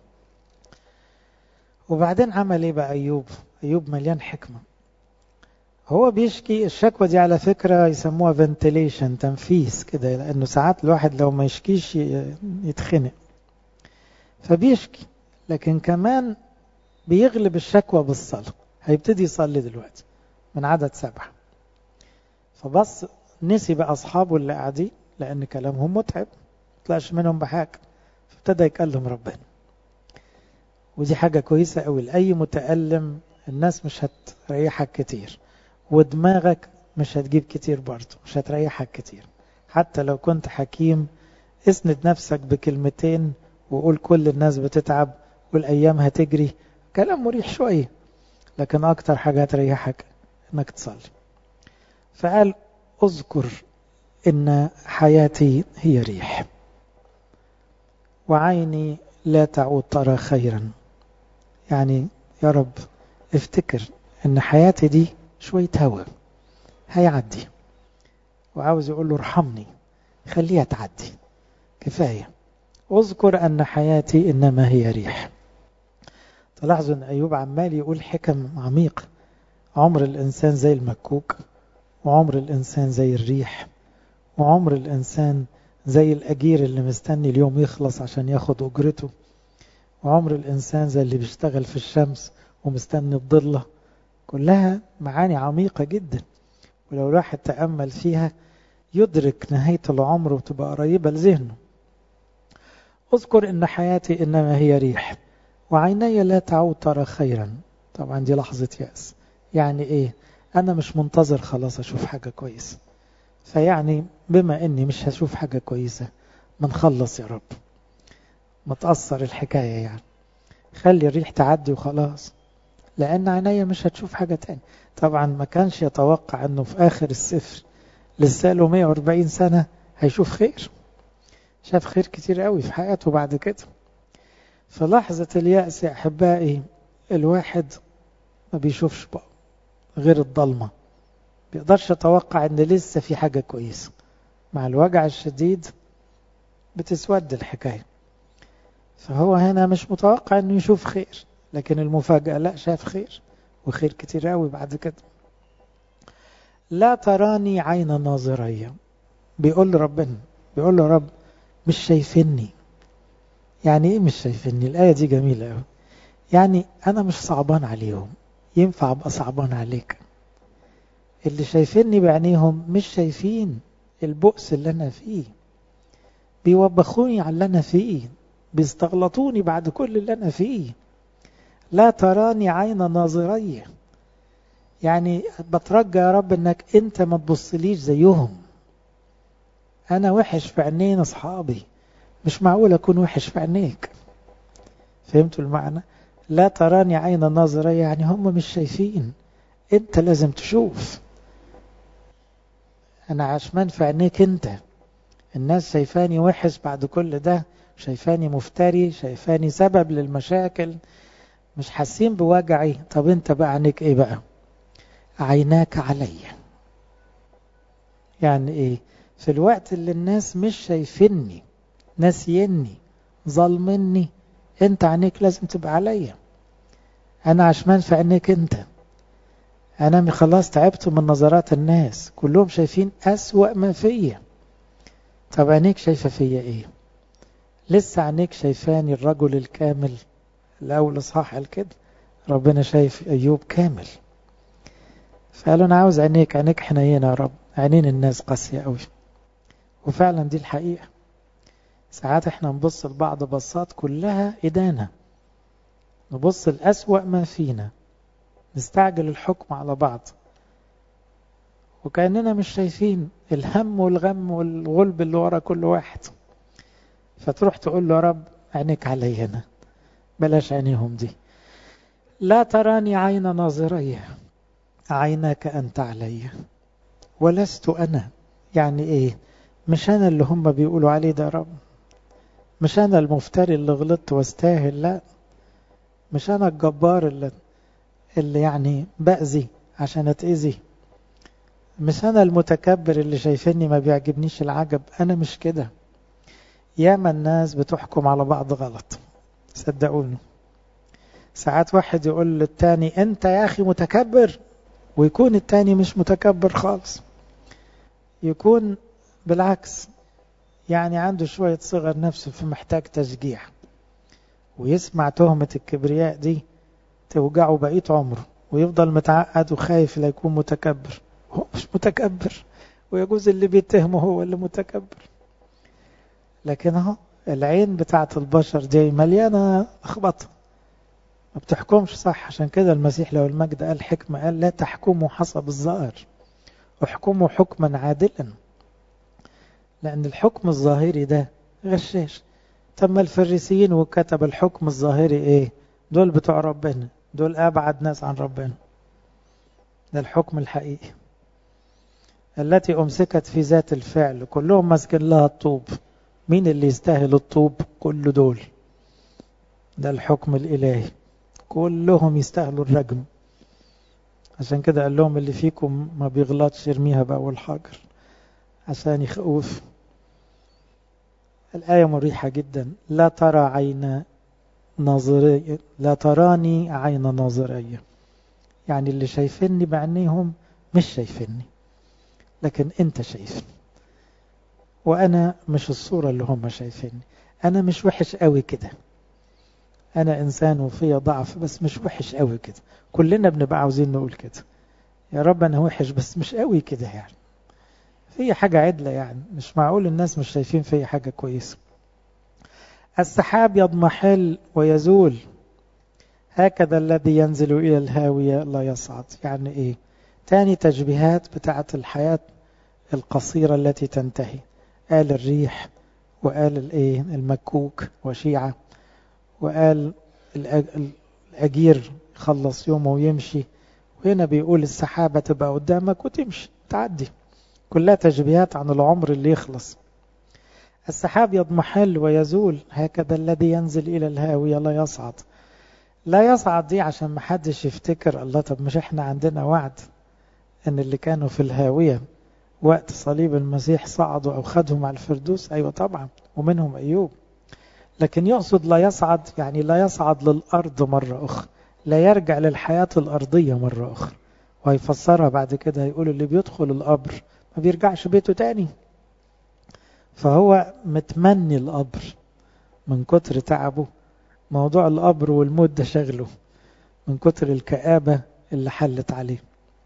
وبعدين عمل ايه بقى ايوب ايوب مليان حكمة هو بيشكي الشكوى دي على فكرة يسموها فنتيليشن تنفيس كده لأنه ساعات الواحد لو ما يشكيش يتخنق فبيشكي لكن كمان بيغلب الشكوى بالصلاة هيبتدي يصلي دلوقتي من عدد سبعة فبص نسي بقى أصحابه اللي قاعدين لأن كلامهم متعب طلعش منهم بحاجة فابتدى يكلم ربنا ودي حاجة كويسة قوي لأي متألم الناس مش هتريحك كتير ودماغك مش هتجيب كتير برضه مش هتريحك كتير حتى لو كنت حكيم اسند نفسك بكلمتين وقول كل الناس بتتعب والأيام هتجري كلام مريح شوية لكن أكتر حاجة هتريحك إنك تصلي فقال أذكر إن حياتي هي ريح وعيني لا تعود ترى خيرا يعني يا رب افتكر إن حياتي دي شوية هوا هيعدي وعاوز يقول له ارحمني خليها تعدي كفاية اذكر أن حياتي إنما هي ريح تلاحظوا أن أيوب عمال يقول حكم عميق عمر الإنسان زي المكوك وعمر الإنسان زي الريح وعمر الإنسان زي الأجير اللي مستني اليوم يخلص عشان ياخد أجرته وعمر الإنسان زي اللي بيشتغل في الشمس ومستني الضلة كلها معاني عميقة جدا ولو الواحد تأمل فيها يدرك نهاية العمر وتبقى قريبة لذهنه أذكر إن حياتي إنما هي ريح وعيني لا تعود ترى خيرا طبعا دي لحظة يأس يعني إيه أنا مش منتظر خلاص أشوف حاجة كويسة فيعني بما إني مش هشوف حاجة كويسة ما نخلص يا رب ما تأثر الحكاية يعني خلي الريح تعدي وخلاص لأن عينيا مش هتشوف حاجة تاني طبعا ما كانش يتوقع أنه في آخر السفر لسه له 140 سنة هيشوف خير شاف خير كتير قوي في حياته بعد كده في لحظة اليأس يا أحبائي الواحد ما بيشوفش بقى غير الضلمة بيقدرش يتوقع أن لسه في حاجة كويسة مع الوجع الشديد بتسود الحكاية فهو هنا مش متوقع أنه يشوف خير لكن المفاجأة لا شاف خير وخير كتير قوي بعد كده لا تراني عين ناظرية بيقول ربنا بيقول له رب مش شايفني يعني ايه مش شايفني الآية دي جميلة قوي يعني أنا مش صعبان عليهم ينفع أبقى صعبان عليك اللي شايفيني بعينيهم مش شايفين البؤس اللي أنا فيه بيوبخوني على اللي أنا فيه بيستغلطوني بعد كل اللي أنا فيه لا تراني عين ناظرية يعني بترجى يا رب انك انت ما تبصليش زيهم انا وحش في عينين اصحابي مش معقول اكون وحش في عينيك فهمتوا المعنى لا تراني عين ناظرية يعني هم مش شايفين انت لازم تشوف انا عشمان في عينيك انت الناس شايفاني وحش بعد كل ده شايفاني مفتري شايفاني سبب للمشاكل مش حاسين بوجعي طب انت بقى عينيك ايه بقى عيناك علي يعني ايه في الوقت اللي الناس مش شايفيني ناسيني ظالمني انت عينيك لازم تبقى عليا انا عشمان في عينيك انت انا خلاص تعبت من نظرات الناس كلهم شايفين اسوأ ما فيا طب عينيك شايفة فيا ايه لسه عينيك شايفاني الرجل الكامل الأول صح كده ربنا شايف أيوب كامل فقالوا أنا عاوز عينيك عينيك حنينة يا رب عينين الناس قاسية قوي وفعلا دي الحقيقة ساعات احنا نبص لبعض بصات كلها إدانة نبص الأسوأ ما فينا نستعجل الحكم على بعض وكأننا مش شايفين الهم والغم والغلب اللي ورا كل واحد فتروح تقول له يا رب عينيك علي هنا بلاش عينيهم دي لا تراني عين ناظري عيناك أنت علي ولست أنا يعني إيه مش أنا اللي هم بيقولوا عليه ده رب مش أنا المفتري اللي غلطت واستاهل لا مش أنا الجبار اللي, اللي يعني بأذي عشان أتأذي مش أنا المتكبر اللي شايفني ما بيعجبنيش العجب أنا مش كده ياما الناس بتحكم على بعض غلط صدقوني ساعات واحد يقول للتاني انت يا اخي متكبر ويكون التاني مش متكبر خالص يكون بالعكس يعني عنده شوية صغر نفسه فمحتاج تشجيع ويسمع تهمة الكبرياء دي توجعه بقية عمره ويفضل متعقد وخايف لا يكون متكبر هو مش متكبر ويجوز اللي بيتهمه هو اللي متكبر لكن اهو العين بتاعت البشر دي مليانة لخبطة ما بتحكمش صح عشان كده المسيح لو المجد قال حكمة قال لا تحكموا حسب الظاهر احكموا حكما عادلا لأن الحكم الظاهري ده غشاش تم الفريسيين وكتب الحكم الظاهري ايه دول بتوع ربنا دول أبعد ناس عن ربنا ده الحكم الحقيقي التي أمسكت في ذات الفعل كلهم ماسكين لها الطوب مين اللي يستاهل الطوب كل دول ده الحكم الإلهي كلهم يستاهلوا الرجم عشان كده قال لهم اللي فيكم ما بيغلطش يرميها بأول حجر عشان يخوف الآية مريحة جدا لا ترى عين ناظرية لا تراني عين ناظرية يعني اللي شايفيني بعينيهم مش شايفيني لكن انت شايفني وانا مش الصورة اللي هم شايفيني انا مش وحش قوي كده انا انسان وفي ضعف بس مش وحش قوي كده كلنا بنبقى عاوزين نقول كده يا رب انا وحش بس مش قوي كده يعني في حاجة عدلة يعني مش معقول الناس مش شايفين في حاجة كويسة السحاب يضمحل ويزول هكذا الذي ينزل إلى الهاوية لا يصعد يعني إيه تاني تشبيهات بتاعة الحياة القصيرة التي تنتهي قال الريح وقال الايه المكوك وشيعة وقال الأجير يخلص يومه ويمشي وهنا بيقول السحابة تبقى قدامك وتمشي تعدي كلها تشبيهات عن العمر اللي يخلص السحاب يضمحل ويزول هكذا الذي ينزل إلى الهاوية لا يصعد لا يصعد دي عشان محدش يفتكر الله طب مش احنا عندنا وعد ان اللي كانوا في الهاوية وقت صليب المسيح صعدوا او خدهم على الفردوس ايوه طبعا ومنهم ايوب لكن يقصد لا يصعد يعني لا يصعد للارض مرة اخرى لا يرجع للحياة الارضية مرة اخرى وهيفسرها بعد كده هيقول اللي بيدخل القبر ما بيرجعش بيته تاني فهو متمني القبر من كتر تعبه موضوع القبر والموت ده شغله من كتر الكآبة اللي حلت عليه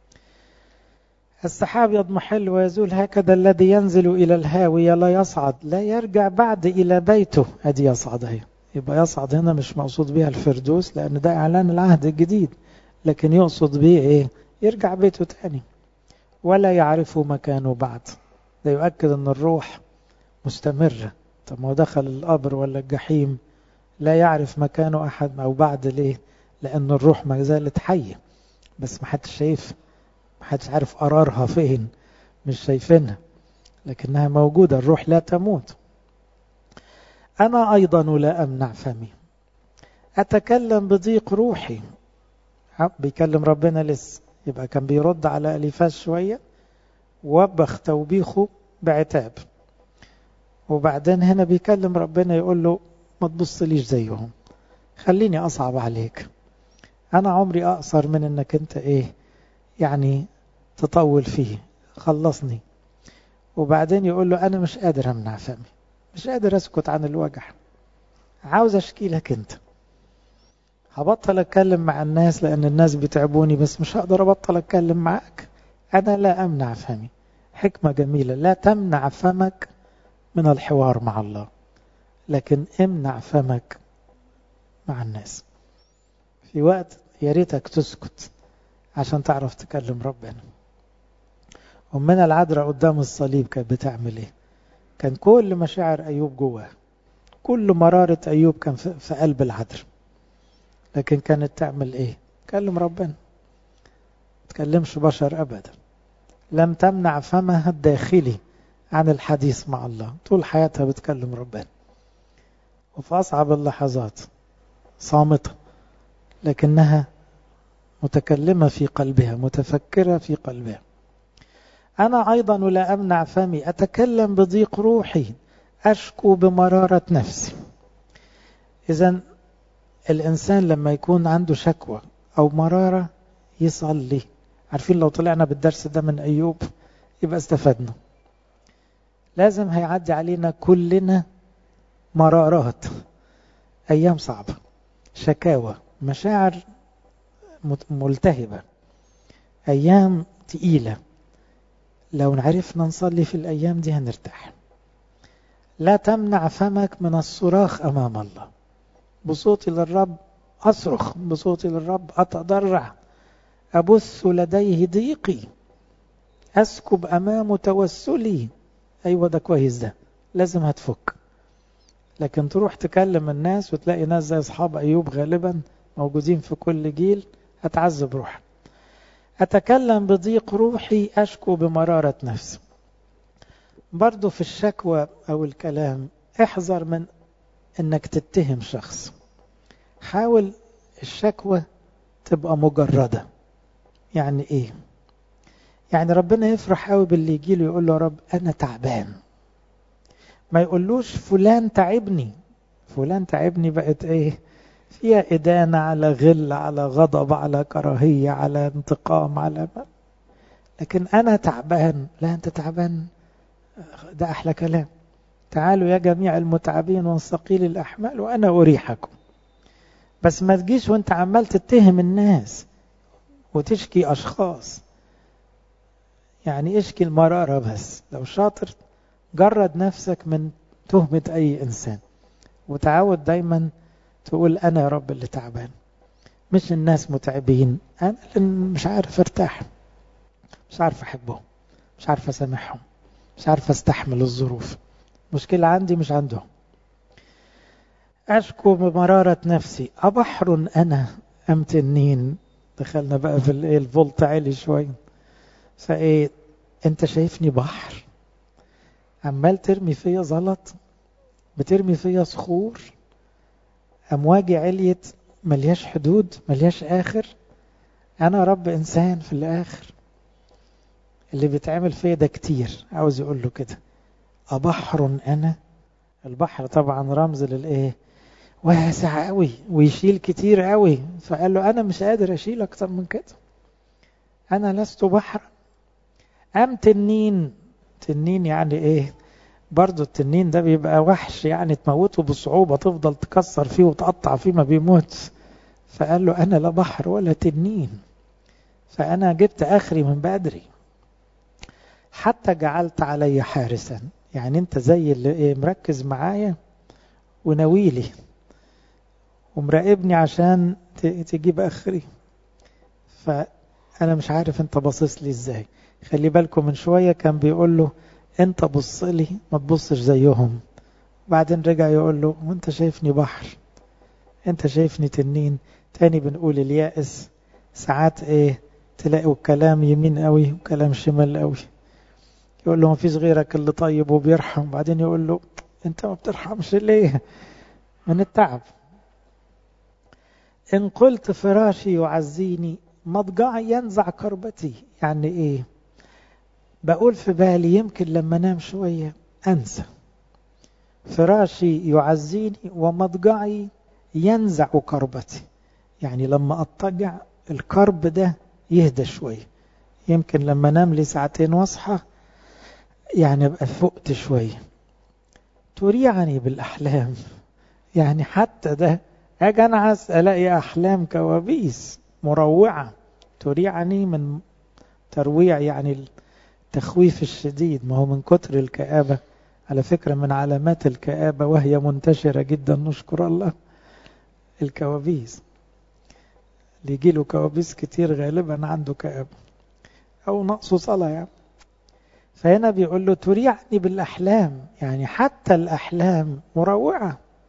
السحاب يضمحل ويزول هكذا الذي ينزل إلى الهاوية لا يصعد لا يرجع بعد إلى بيته أدي يصعد هي يبقى يصعد هنا مش مقصود بها الفردوس لأن ده إعلان العهد الجديد لكن يقصد به إيه يرجع بيته تاني ولا يعرف مكانه بعد ده يؤكد أن الروح مستمرة طب ما هو دخل القبر ولا الجحيم لا يعرف مكانه أحد أو بعد ليه لأن الروح ما زالت حية بس ما حدش شايف ما حدش عارف قرارها فين مش شايفينها لكنها موجودة الروح لا تموت أنا أيضا لا أمنع فمي أتكلم بضيق روحي بيكلم ربنا لسه يبقى كان بيرد على أليفاس شوية وبخ توبيخه بعتاب وبعدين هنا بيكلم ربنا يقول له ما تبصليش زيهم خليني أصعب عليك أنا عمري أقصر من أنك أنت إيه يعني تطول فيه خلصني وبعدين يقول له أنا مش قادر أمنع فمي مش قادر أسكت عن الوجع عاوز أشكي لك أنت هبطل أتكلم مع الناس لأن الناس بتعبوني بس مش هقدر أبطل أتكلم معك أنا لا أمنع فمي حكمة جميلة لا تمنع فمك من الحوار مع الله لكن امنع فمك مع الناس في وقت يا ريتك تسكت عشان تعرف تكلم ربنا أمنا العذراء قدام الصليب كانت بتعمل ايه كان كل مشاعر أيوب جواه كل مرارة أيوب كان في قلب العذر لكن كانت تعمل إيه تكلم ربنا تكلمش بشر أبدا لم تمنع فمها الداخلي عن الحديث مع الله طول حياتها بتكلم ربنا وفي أصعب اللحظات صامتة لكنها متكلمة في قلبها متفكرة في قلبها أنا أيضا لا أمنع فمي أتكلم بضيق روحي أشكو بمرارة نفسي إذا الإنسان لما يكون عنده شكوى أو مرارة يصلي عارفين لو طلعنا بالدرس ده من أيوب يبقى استفدنا لازم هيعدي علينا كلنا مرارات أيام صعبة شكاوى مشاعر ملتهبة أيام تقيلة لو عرفنا نصلي في الأيام دي هنرتاح لا تمنع فمك من الصراخ أمام الله بصوتي للرب أصرخ بصوتي للرب أتضرع أبث لديه ضيقي أسكب أمامه توسلي أيوة ده كويس ده لازم هتفك لكن تروح تكلم الناس وتلاقي ناس زي أصحاب أيوب غالبا موجودين في كل جيل هتعذب روحك أتكلم بضيق روحي أشكو بمرارة نفسي برضو في الشكوى أو الكلام احذر من أنك تتهم شخص حاول الشكوى تبقى مجردة يعني إيه يعني ربنا يفرح قوي باللي يجي له يقول له يا رب أنا تعبان ما يقولوش فلان تعبني فلان تعبني بقت إيه فيها إدانة على غل على غضب على كراهية على انتقام على ما. لكن أنا تعبان لا أنت تعبان ده أحلى كلام تعالوا يا جميع المتعبين والثقيل الأحمال وأنا أريحكم بس ما تجيش وانت عمال تتهم الناس وتشكي أشخاص يعني اشكي المرارة بس لو شاطر جرد نفسك من تهمة أي إنسان وتعود دايما تقول أنا يا رب اللي تعبان مش الناس متعبين أنا اللي مش عارف ارتاح مش عارف أحبهم مش عارف أسامحهم مش عارف أستحمل الظروف مشكلة عندي مش عندهم أشكو بمرارة نفسي أبحر أنا أم تنين دخلنا بقى في الايه الفولت عالي شوية فايه انت شايفني بحر عمال ترمي فيا زلط بترمي فيا صخور امواجي عليت ملياش حدود ملياش اخر انا رب انسان في الاخر اللي بيتعمل فيا ده كتير عاوز يقول له كده أبحر أنا البحر طبعا رمز للإيه واسع قوي ويشيل كتير قوي فقال له أنا مش قادر أشيل أكتر من كده أنا لست بحرا أم تنين تنين يعني إيه برضو التنين ده بيبقى وحش يعني تموته بصعوبة تفضل تكسر فيه وتقطع فيه ما بيموت فقال له أنا لا بحر ولا تنين فأنا جبت آخري من بدري حتى جعلت علي حارسا يعني انت زي اللي ايه مركز معايا وناويلي ومراقبني عشان تجيب اخري فانا مش عارف انت باصص لي ازاي خلي بالكم من شوية كان بيقول له انت بص لي ما تبصش زيهم بعدين رجع يقول له وانت شايفني بحر انت شايفني تنين تاني بنقول اليائس ساعات ايه تلاقوا كلام يمين قوي وكلام شمال قوي يقول له ما فيش غيرك اللي طيب وبيرحم بعدين يقول له انت ما بترحمش ليه من التعب ان قلت فراشي يعزيني مضجعي ينزع كربتي يعني ايه بقول في بالي يمكن لما انام شوية انسى فراشي يعزيني ومضجعي ينزع كربتي يعني لما اضطجع الكرب ده يهدى شوية يمكن لما انام لي ساعتين واصحى يعني ابقى فقت شوية تريعني بالأحلام يعني حتى ده أجي أنعس ألاقي أحلام كوابيس مروعة تريعني من ترويع يعني التخويف الشديد ما هو من كتر الكآبة على فكرة من علامات الكآبة وهي منتشرة جدا نشكر الله الكوابيس اللي يجيله كوابيس كتير غالبا عنده كآبة أو نقص صلاة يعني فهنا بيقول له تريعني بالأحلام يعني حتى الأحلام مروعة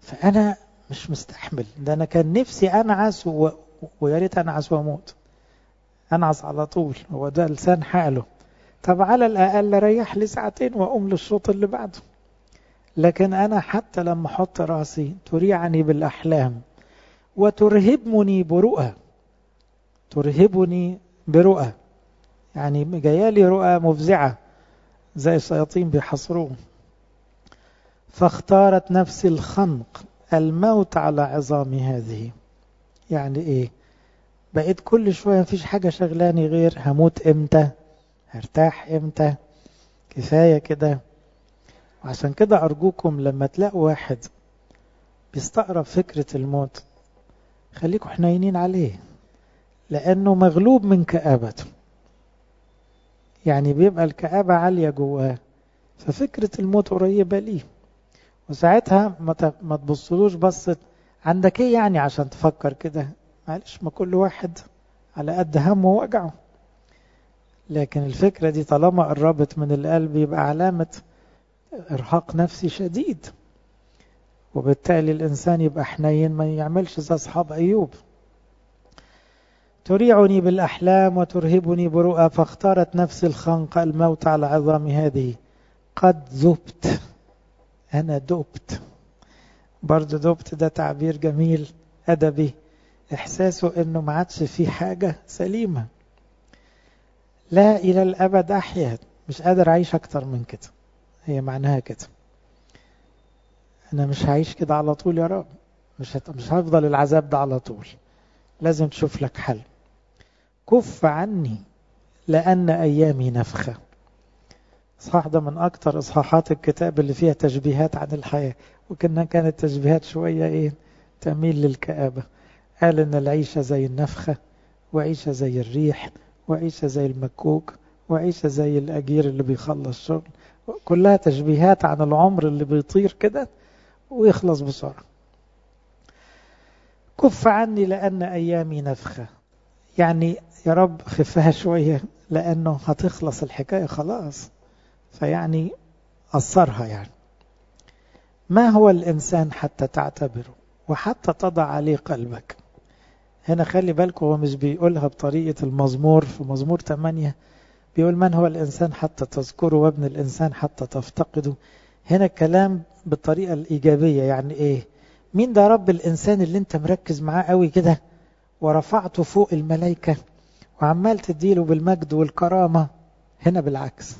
فأنا مش مستحمل ده أنا كان نفسي أنعس و... ويا ريت أنعس وأموت أنعس على طول هو ده لسان حاله طب على الأقل ريح لي ساعتين وأقوم للشوط اللي بعده لكن أنا حتى لما أحط راسي تريعني بالأحلام وترهبني برؤى ترهبني برؤى يعني جايالي رؤى مفزعة زي الشياطين بيحصروه فاختارت نفسي الخنق الموت على عظام هذه يعني ايه بقيت كل شوية مفيش حاجة شغلاني غير هموت امتى هرتاح امتى كفاية كده وعشان كده أرجوكم لما تلاقوا واحد بيستقرب فكرة الموت خليكم حنينين عليه لأنه مغلوب من كآبته يعني بيبقى الكآبة عالية جواه ففكرة الموت قريبة ليه وساعتها ما تبصلوش بصت عندك ايه يعني عشان تفكر كده معلش ما كل واحد على قد همه ووجعه لكن الفكرة دي طالما قربت من القلب يبقى علامة إرهاق نفسي شديد وبالتالي الإنسان يبقى حنين ما يعملش زي أصحاب أيوب تريعني بالأحلام وترهبني برؤى فاختارت نفسي الخنق الموت على عظام هذه قد ذبت أنا دبت برضه دبت ده تعبير جميل أدبي إحساسه إنه ما عادش في حاجة سليمة لا إلى الأبد أحيا مش قادر أعيش أكتر من كده هي معناها كده أنا مش هعيش كده على طول يا رب مش هت... مش هفضل العذاب ده على طول لازم تشوف لك حل كف عني لأن أيامي نفخة إصحاح ده من أكتر إصحاحات الكتاب اللي فيها تشبيهات عن الحياة وكنا كانت تشبيهات شوية إيه تميل للكآبة قال إن العيشة زي النفخة وعيشة زي الريح وعيشة زي المكوك وعيشة زي الأجير اللي بيخلص شغل كلها تشبيهات عن العمر اللي بيطير كده ويخلص بسرعة كف عني لأن أيامي نفخة يعني يا رب خفها شوية لأنه هتخلص الحكاية خلاص فيعني قصرها يعني ما هو الإنسان حتى تعتبره وحتى تضع عليه قلبك هنا خلي بالكم هو مش بيقولها بطريقة المزمور في مزمور 8 بيقول من هو الإنسان حتى تذكره وابن الإنسان حتى تفتقده هنا الكلام بالطريقة الإيجابية يعني إيه مين ده رب الإنسان اللي انت مركز معاه قوي كده ورفعته فوق الملائكة وعمال تديله بالمجد والكرامة هنا بالعكس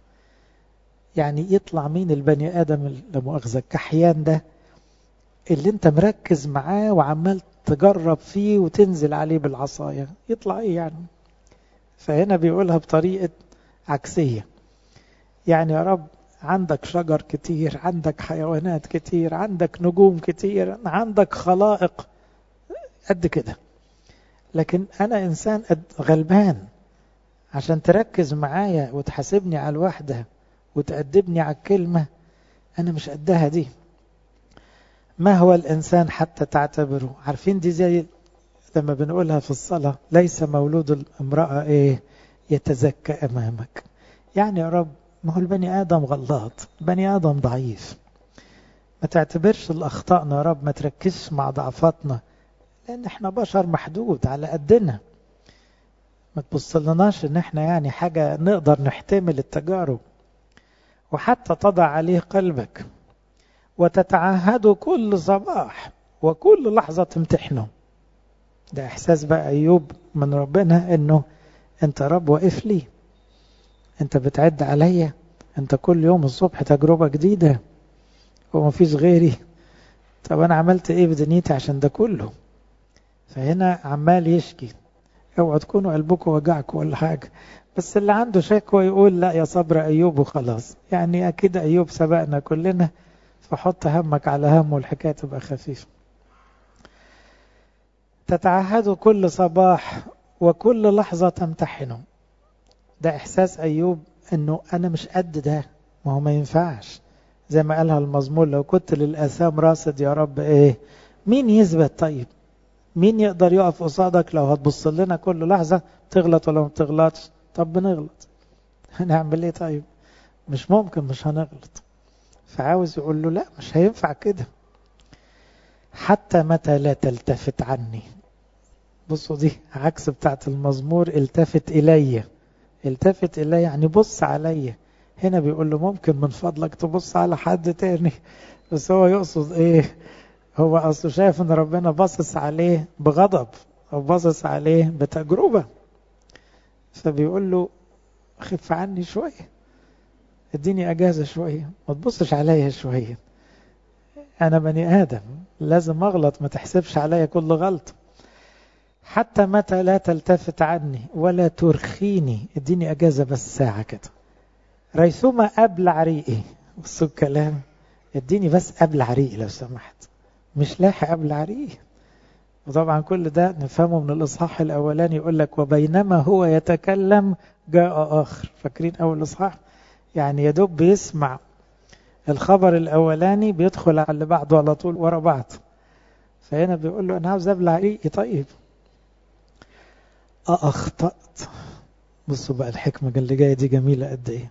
يعني يطلع مين البني آدم لمؤاخذة الكحيان ده اللي انت مركز معاه وعمال تجرب فيه وتنزل عليه بالعصاية يطلع ايه يعني فهنا بيقولها بطريقة عكسية يعني يا رب عندك شجر كتير عندك حيوانات كتير عندك نجوم كتير عندك خلائق قد كده لكن أنا إنسان غلبان عشان تركز معايا وتحاسبني على الوحدة وتأدبني على الكلمة أنا مش قدها دي ما هو الإنسان حتى تعتبره عارفين دي زي لما بنقولها في الصلاة ليس مولود الامرأة إيه يتزكى أمامك يعني يا رب ما هو البني آدم غلط البني آدم ضعيف ما تعتبرش الأخطاءنا يا رب ما تركزش مع ضعفاتنا لأن احنا بشر محدود على قدنا ما تبصلناش ان احنا يعني حاجة نقدر نحتمل التجارب وحتى تضع عليه قلبك وتتعهد كل صباح وكل لحظة تمتحنه ده احساس بقى ايوب من ربنا انه انت رب واقف لي انت بتعد عليا انت كل يوم الصبح تجربة جديدة ومفيش غيري طب انا عملت ايه في دنيتي عشان ده كله فهنا عمال يشكي اوعوا تكونوا قلبكم وجعكم ولا حاجة بس اللي عنده شكوى يقول لا يا صبر ايوب وخلاص يعني اكيد ايوب سبقنا كلنا فحط همك على هم والحكاية تبقى خفيفة تتعهد كل صباح وكل لحظة تمتحنه ده إحساس أيوب أنه أنا مش قد ده ما هو ما ينفعش زي ما قالها المزمور لو كنت للأثام راصد يا رب إيه مين يثبت طيب مين يقدر يقف قصادك لو هتبص لنا كل لحظة تغلط ولا ما تغلطش طب بنغلط هنعمل ايه طيب مش ممكن مش هنغلط فعاوز يقول له لا مش هينفع كده حتى متى لا تلتفت عني بصوا دي عكس بتاعت المزمور التفت إلي التفت إلي يعني بص علي هنا بيقول له ممكن من فضلك تبص على حد تاني بس هو يقصد ايه هو اصله شايف ان ربنا باصص عليه بغضب او باصص عليه بتجربة فبيقول له خف عني شوية اديني اجازة شوية ما تبصش عليا شوية انا بني ادم لازم اغلط ما تحسبش عليا كل غلط حتى متى لا تلتفت عني ولا ترخيني اديني اجازة بس ساعة كده ريثما ابلع ريقي بصوا الكلام اديني بس ابلع ريقي لو سمحت مش لاحق ابلع ريقي وطبعا كل ده نفهمه من الاصحاح الاولاني يقول لك وبينما هو يتكلم جاء اخر فاكرين اول اصحاح يعني يا دوب بيسمع الخبر الاولاني بيدخل على اللي بعده على طول ورا بعض فهنا بيقول له انا عاوز ابلع ريقي طيب أأخطأت بصوا بقى الحكمة اللي جاية دي جميلة قد إيه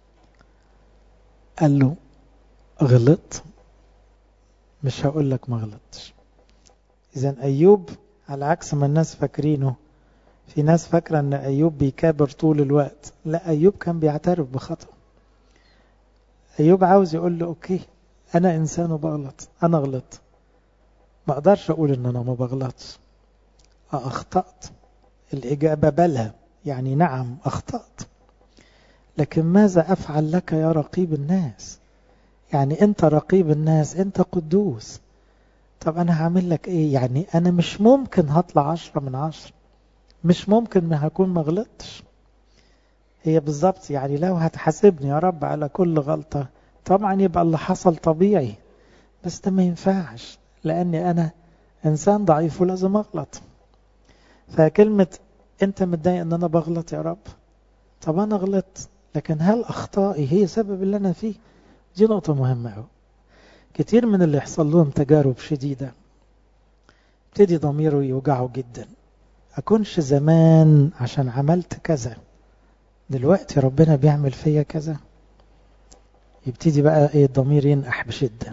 قال له غلط مش هقول لك ما غلطتش إذا أيوب على عكس ما الناس فاكرينه في ناس فاكرة أن أيوب بيكابر طول الوقت لا أيوب كان بيعترف بخطأ أيوب عاوز يقول له أوكي أنا إنسان وبغلط أنا غلط ما أقدرش أقول أن أنا ما بغلطش أخطأت الإجابة بلى يعني نعم أخطأت لكن ماذا أفعل لك يا رقيب الناس يعني أنت رقيب الناس أنت قدوس طب أنا هعمل لك إيه يعني أنا مش ممكن هطلع عشرة من عشرة مش ممكن ما هكون ما غلطتش هي بالظبط يعني لو هتحاسبني يا رب على كل غلطة طبعا يبقى اللي حصل طبيعي بس ده ما ينفعش لأني أنا إنسان ضعيف ولازم أغلط فكلمة أنت متضايق أن أنا بغلط يا رب طب أنا غلطت لكن هل أخطائي هي سبب اللي أنا فيه دي نقطة مهمة أوي كتير من اللي يحصل لهم تجارب شديدة ابتدي ضميره يوجعه جدا أكونش زمان عشان عملت كذا دلوقتي ربنا بيعمل فيا كذا يبتدي بقى ايه الضمير ينقح بشدة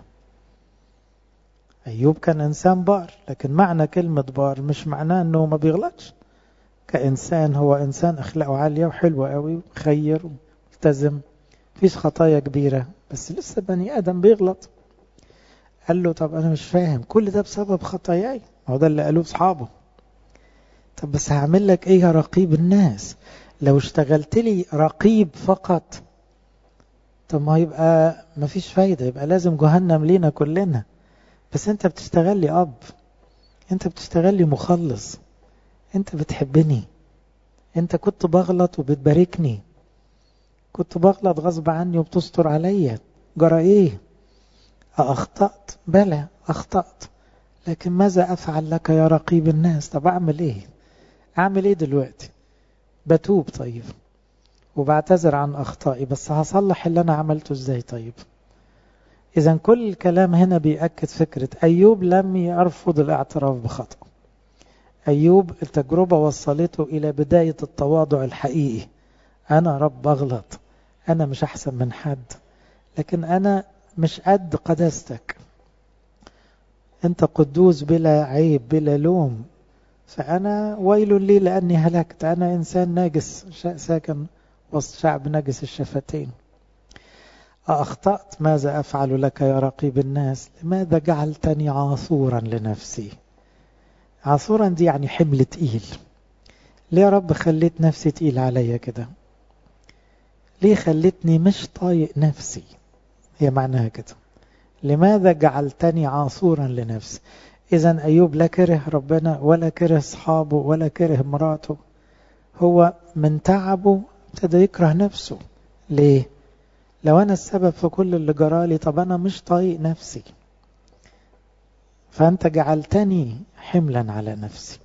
أيوب كان إنسان بار لكن معنى كلمة بار مش معناه أنه ما بيغلطش كإنسان هو إنسان أخلاقه عالية وحلوة قوي وخير وملتزم فيش خطايا كبيرة بس لسه بني آدم بيغلط قال له طب أنا مش فاهم كل ده بسبب خطاياي هو ده اللي قالوه أصحابه طب بس هعمل لك إيه يا رقيب الناس لو اشتغلت لي رقيب فقط طب ما يبقى مفيش فايدة يبقى لازم جهنم لينا كلنا بس انت بتشتغل لي اب انت بتشتغل لي مخلص انت بتحبني انت كنت بغلط وبتباركني كنت بغلط غصب عني وبتستر عليا جرى ايه اخطأت بلى اخطأت لكن ماذا افعل لك يا رقيب الناس طب اعمل ايه اعمل ايه دلوقتي بتوب طيب وبعتذر عن اخطائي بس هصلح اللي انا عملته ازاي طيب إذا كل الكلام هنا بيأكد فكرة أيوب لم يرفض الاعتراف بخطأ أيوب التجربة وصلته إلى بداية التواضع الحقيقي أنا رب أغلط أنا مش أحسن من حد لكن أنا مش قد قداستك أنت قدوس بلا عيب بلا لوم فأنا ويل لي لأني هلكت أنا إنسان ناجس ساكن وسط شعب نجس الشفتين أخطأت ماذا أفعل لك يا رقيب الناس لماذا جعلتني عاصورا لنفسي عاصورا دي يعني حمل تقيل ليه يا رب خليت نفسي تقيل عليا كده ليه خلتني مش طايق نفسي هي معناها كده لماذا جعلتني عاصورا لنفسي إذا أيوب لا كره ربنا ولا كره أصحابه ولا كره مراته هو من تعبه ابتدى يكره نفسه ليه لو أنا السبب في كل اللي جرالي طب أنا مش طايق نفسي فأنت جعلتني حملا على نفسي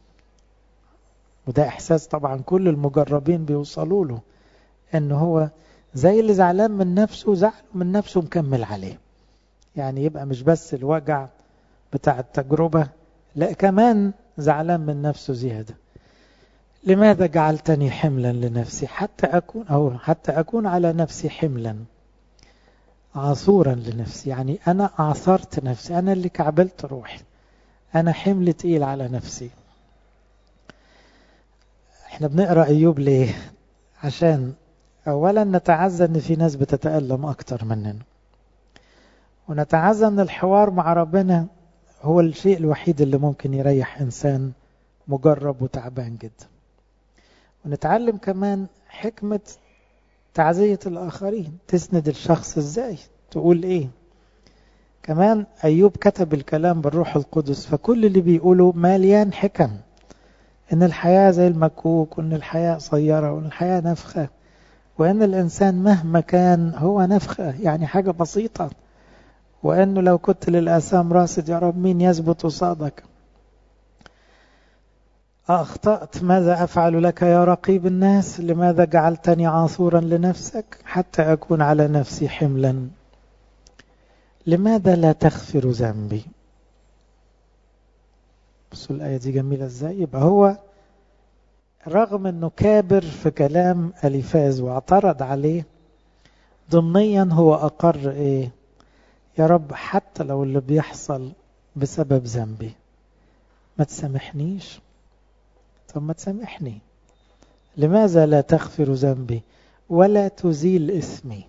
وده إحساس طبعا كل المجربين بيوصلوا له إن هو زي اللي زعلان من نفسه زعل من نفسه مكمل عليه يعني يبقى مش بس الوجع بتاع التجربة لا كمان زعلان من نفسه زيادة لماذا جعلتني حملا لنفسي حتى أكون أو حتى أكون على نفسي حملا عاصورا لنفسي يعني أنا أعصرت نفسي أنا اللي كعبلت روحي أنا حمل تقيل على نفسي احنا بنقرأ أيوب ليه عشان أولا نتعزى أن في ناس بتتألم أكتر مننا ونتعزى أن الحوار مع ربنا هو الشيء الوحيد اللي ممكن يريح إنسان مجرب وتعبان جدا ونتعلم كمان حكمة تعزية الآخرين تسند الشخص إزاي تقول إيه كمان أيوب كتب الكلام بالروح القدس فكل اللي بيقوله مليان حكم إن الحياة زي المكوك وإن الحياة قصيرة وإن الحياة نفخة وإن الإنسان مهما كان هو نفخة يعني حاجة بسيطة وإنه لو كنت للآثام راصد يا رب مين يثبت قصادك أخطأت ماذا أفعل لك يا رقيب الناس لماذا جعلتني عاصورا لنفسك حتى أكون على نفسي حملا لماذا لا تغفر ذنبي بصوا الآية دي جميلة ازاي يبقى هو رغم انه كابر في كلام أليفاز واعترض عليه ضمنيا هو أقر ايه يا رب حتى لو اللي بيحصل بسبب ذنبي ما تسامحنيش طب ما تسامحني لماذا لا تغفر ذنبي ولا تزيل اسمي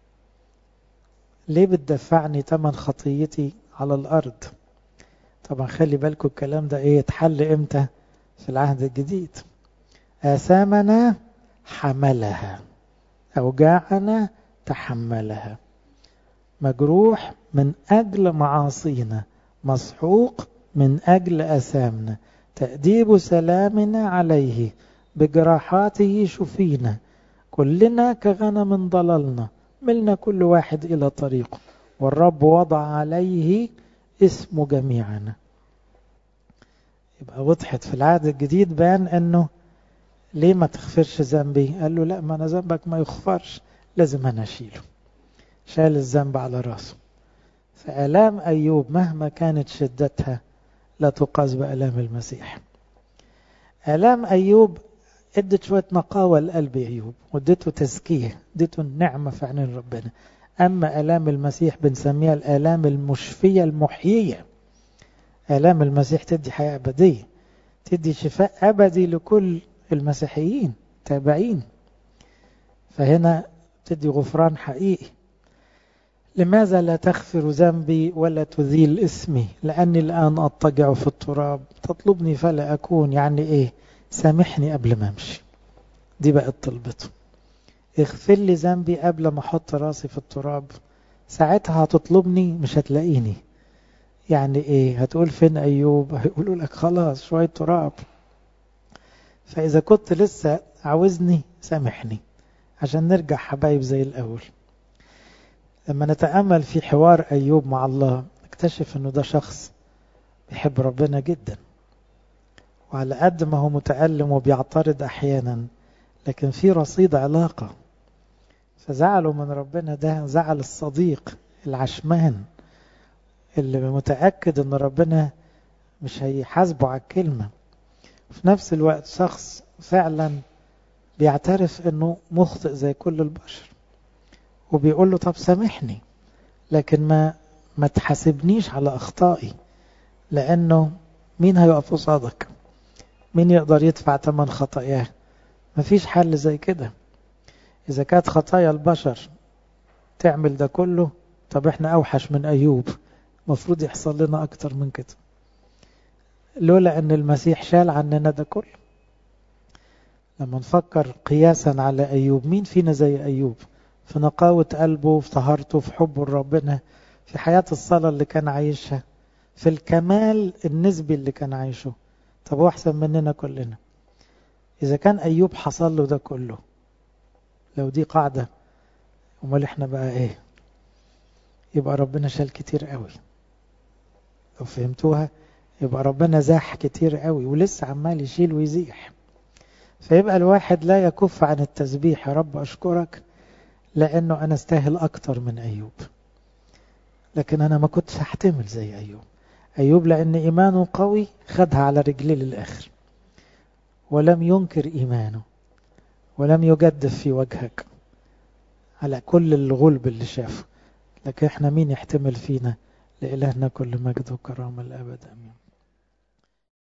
ليه بتدفعني تمن خطيتي على الأرض طبعا خلي بالكم الكلام ده ايه يتحل امتى في العهد الجديد آثامنا حملها أوجاعنا تحملها مجروح من أجل معاصينا مسحوق من أجل أثامنا تأديب سلامنا عليه بجراحاته شفينا كلنا كغنم ضللنا ملنا كل واحد إلى طريقه والرب وضع عليه اسم جميعنا يبقى وضحت في العهد الجديد بان انه ليه ما تغفرش ذنبي قال له لا ما انا ذنبك ما يغفرش لازم انا اشيله شال الذنب على راسه فآلام أيوب مهما كانت شدتها لا تقاس بآلام المسيح آلام أيوب ادت شوية نقاوة لقلب أيوب وادته تزكية ادته النعمة في عينين ربنا أما آلام المسيح بنسميها الآلام المشفية المحيية آلام المسيح تدي حياة أبدية تدي شفاء أبدي لكل المسيحيين تابعين فهنا تدي غفران حقيقي لماذا لا تغفر ذنبي ولا تذيل اسمي لأني الآن أضطجع في التراب تطلبني فلا أكون يعني إيه سامحني قبل ما أمشي دي بقت طلبته اغفر لي ذنبي قبل ما أحط راسي في التراب ساعتها هتطلبني مش هتلاقيني يعني إيه هتقول فين أيوب هيقولوا لك خلاص شوية تراب فإذا كنت لسه عاوزني سامحني عشان نرجع حبايب زي الأول لما نتأمل في حوار أيوب مع الله نكتشف أنه ده شخص بيحب ربنا جدا وعلى قد ما هو متألم وبيعترض أحيانا لكن في رصيد علاقة فزعله من ربنا ده زعل الصديق العشمان اللي متأكد أن ربنا مش هيحاسبه على الكلمة في نفس الوقت شخص فعلا بيعترف أنه مخطئ زي كل البشر وبيقول له طب سامحني لكن ما ما تحاسبنيش على أخطائي لأنه مين هيقف قصادك مين يقدر يدفع ثمن خطاياه مفيش حل زي كده إذا كانت خطايا البشر تعمل ده كله طب احنا أوحش من أيوب مفروض يحصل لنا أكتر من كده لولا أن المسيح شال عننا ده كله لما نفكر قياسا على أيوب مين فينا زي أيوب في نقاوة قلبه في طهارته في حبه لربنا في حياة الصلاة اللي كان عايشها في الكمال النسبي اللي كان عايشه طب هو أحسن مننا كلنا إذا كان أيوب حصل له ده كله لو دي قاعدة امال احنا بقى ايه يبقى ربنا شال كتير قوي لو فهمتوها يبقى ربنا زاح كتير قوي ولسه عمال يشيل ويزيح فيبقى الواحد لا يكف عن التسبيح يا رب أشكرك لأنه أنا استاهل أكتر من أيوب لكن أنا ما كنتش هحتمل زي أيوب أيوب لأن إيمانه قوي خدها على رجليه للآخر ولم ينكر إيمانه ولم يجدف في وجهك على كل الغلب اللي شافه لكن احنا مين يحتمل فينا لإلهنا كل مجد وكرامة الأبد أمين